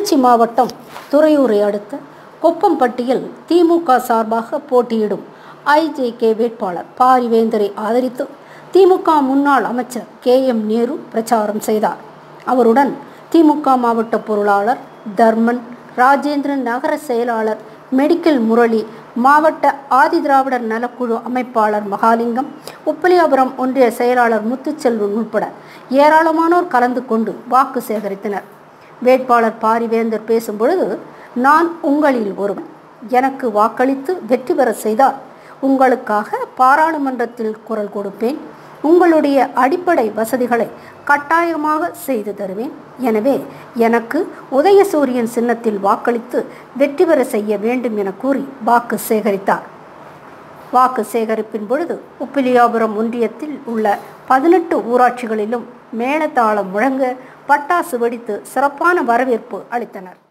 திருச்சி மாவட்டம் துறையூரை அடுத்த கொப்பம்பட்டியில் திமுக சார்பாக போட்டியிடும் ஐஜேகே வேட்பாளர் பாரிவேந்தரை ஆதரித்து திமுக முன்னாள் அமைச்சர் கே எம் நேரு பிரச்சாரம் செய்தார் அவருடன் திமுக மாவட்ட பொருளாளர் தர்மன் ராஜேந்திரன் நகர செயலாளர் மெடிக்கல் முரளி மாவட்ட ஆதிதிராவிடர் நலக்குழு அமைப்பாளர் மகாலிங்கம் உப்பலியாபுரம் ஒன்றிய செயலாளர் முத்துச்செல்வன் உட்பட ஏராளமானோர் கலந்து கொண்டு வாக்கு சேகரித்தனர் வேட்பாளர் பாரிவேந்தர் பேசும்பொழுது நான் உங்களில் ஒருவன் எனக்கு வாக்களித்து வெற்றி பெற செய்தால் உங்களுக்காக பாராளுமன்றத்தில் குரல் கொடுப்பேன் உங்களுடைய அடிப்படை வசதிகளை கட்டாயமாக செய்து தருவேன் எனவே எனக்கு உதயசூரியன் சின்னத்தில் வாக்களித்து வெற்றி பெற செய்ய வேண்டும் என கூறி வாக்கு சேகரித்தார் வாக்கு சேகரிப்பின் பொழுது உப்பிலியாபுரம் ஒன்றியத்தில் உள்ள பதினெட்டு ஊராட்சிகளிலும் மேளதாளம் முழங்க பட்டாசு வெடித்து சிறப்பான வரவேற்பு அளித்தனர்